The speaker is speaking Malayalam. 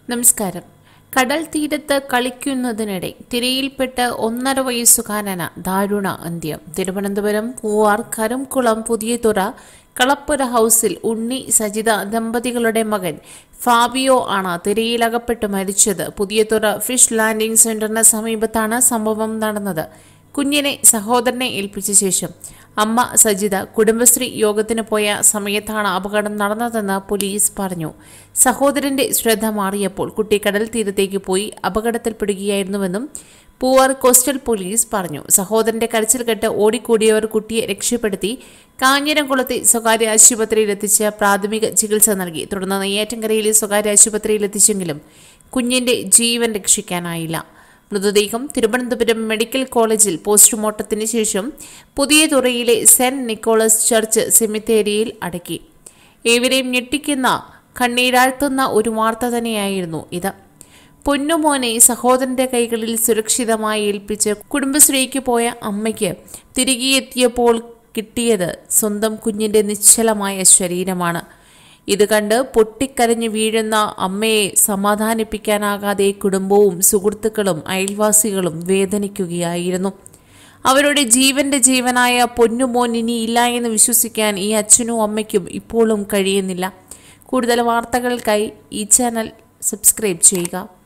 നമസ്കാരം കടൽ തീരത്ത് കളിക്കുന്നതിനിടെ തിരയിൽപ്പെട്ട് ഒന്നര വയസ്സുകാരന് ദാരുണ അന്ത്യം തിരുവനന്തപുരം പൂവാർ കരുംകുളം പുതിയതുറ കളപ്പുര ഹൗസിൽ ഉണ്ണി സജിത ദമ്പതികളുടെ മകൻ ഫാബിയോ ആണ് തിരയിലകപ്പെട്ട് മരിച്ചത് പുതിയതുറ ഫിഷ് ലാൻഡിംഗ് സെന്ററിന് സമീപത്താണ് സംഭവം നടന്നത് കുഞ്ഞിനെ സഹോദരനെ ഏൽപ്പിച്ച ശേഷം അമ്മ സജിത കുടുംബശ്രീ യോഗത്തിന് പോയ സമയത്താണ് അപകടം നടന്നതെന്ന് പോലീസ് പറഞ്ഞു സഹോദരന്റെ ശ്രദ്ധ മാറിയപ്പോൾ കുട്ടി കടൽ തീരത്തേക്ക് പോയി അപകടത്തിൽപ്പെടുകയായിരുന്നുവെന്നും പൂവാർ കോസ്റ്റൽ പോലീസ് പറഞ്ഞു സഹോദരന്റെ കരച്ചിൽ കേട്ട് ഓടിക്കൂടിയവർ കുട്ടിയെ രക്ഷപ്പെടുത്തി കാഞ്ഞിരംകുളത്തെ സ്വകാര്യ ആശുപത്രിയിൽ എത്തിച്ച് പ്രാഥമിക ചികിത്സ നൽകി തുടർന്ന് നെയ്യാറ്റിൻകരയിലെ സ്വകാര്യ ആശുപത്രിയിൽ എത്തിച്ചെങ്കിലും കുഞ്ഞിന്റെ ജീവൻ രക്ഷിക്കാനായില്ല മൃതദേഹം തിരുവനന്തപുരം മെഡിക്കൽ കോളേജിൽ പോസ്റ്റ്മോർട്ടത്തിന് ശേഷം പുതിയ തുറയിലെ സെന്റ് നിക്കോളസ് ചർച്ച് സെമിത്തേരിയിൽ അടക്കി ഏവരെയും ഞെട്ടിക്കുന്ന കണ്ണീരാഴ്ത്തുന്ന ഒരു വാർത്ത തന്നെയായിരുന്നു ഇത് പൊന്നുമോനെ സഹോദരന്റെ കൈകളിൽ സുരക്ഷിതമായി ഏൽപ്പിച്ച് കുടുംബശ്രീക്ക് പോയ അമ്മയ്ക്ക് തിരികെ എത്തിയപ്പോൾ കിട്ടിയത് സ്വന്തം കുഞ്ഞിന്റെ നിശ്ചലമായ ശരീരമാണ് ഇത് കണ്ട് പൊട്ടിക്കരഞ്ഞു വീഴുന്ന അമ്മയെ സമാധാനിപ്പിക്കാനാകാതെ കുടുംബവും സുഹൃത്തുക്കളും അയൽവാസികളും വേദനിക്കുകയായിരുന്നു അവരുടെ ജീവന്റെ ജീവനായ പൊന്നുമോൻ ഇനി ഇല്ല എന്ന് വിശ്വസിക്കാൻ ഈ അച്ഛനും അമ്മയ്ക്കും ഇപ്പോഴും കഴിയുന്നില്ല കൂടുതൽ വാർത്തകൾക്കായി ഈ ചാനൽ സബ്സ്ക്രൈബ് ചെയ്യുക